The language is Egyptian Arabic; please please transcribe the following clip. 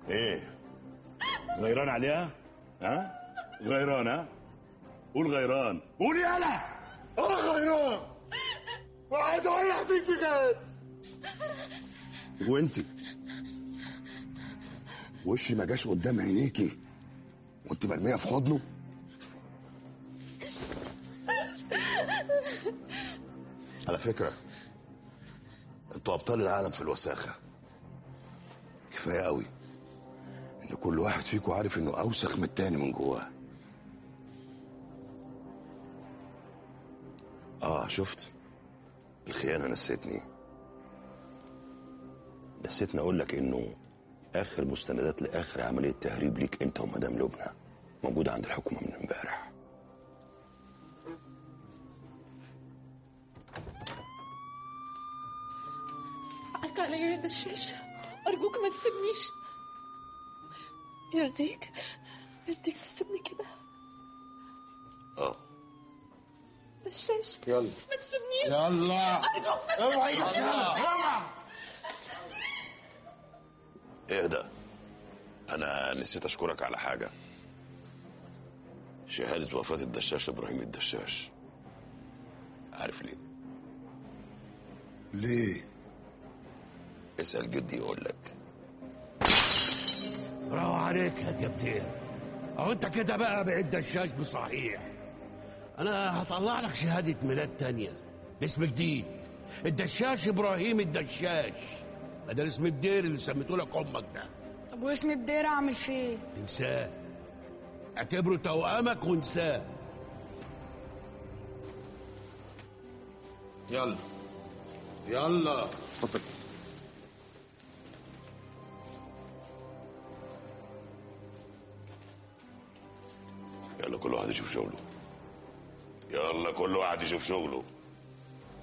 ايه غيران عليها ها غيران ها قول غيران قول يالا اه غيران وعايز اولع فيك بجاز وانت وشي ما جاش قدام عينيكي وانت مرميه في حضنه على فكره انتوا ابطال العالم في الوساخه كفايه قوي ان كل واحد فيكم عارف انه اوسخ من التاني من جواه اه شفت الخيانه نسيتني نسيتني اقول لك انه اخر مستندات لاخر عمليه تهريب ليك انت ومدام لبنى موجوده عند الحكومه من امبارح حقك عليا يا دشاش أرجوك ما تسيبنيش يرضيك يرضيك تسيبني كده اه دشاش يلا ما تسيبنيش يلا أرجوك ما اوعي تسيبنيش اوعى اهدى انا نسيت اشكرك على حاجه شهاده وفاه الدشاش ابراهيم الدشاش عارف ليه ليه اسال جدي يقول لك برافو عليك يا ديابتير اهو انت كده بقى بقيت دشاش بصحيح انا هطلع لك شهادة ميلاد تانية باسم جديد الدشاش ابراهيم الدشاش بدل اسم الدير اللي سميته لك امك ده طب واسم الدير اعمل فيه ايه؟ انساه اعتبره توأمك وانساه يلا يلا يلا كل واحد يشوف شغله يلا كل واحد يشوف شغله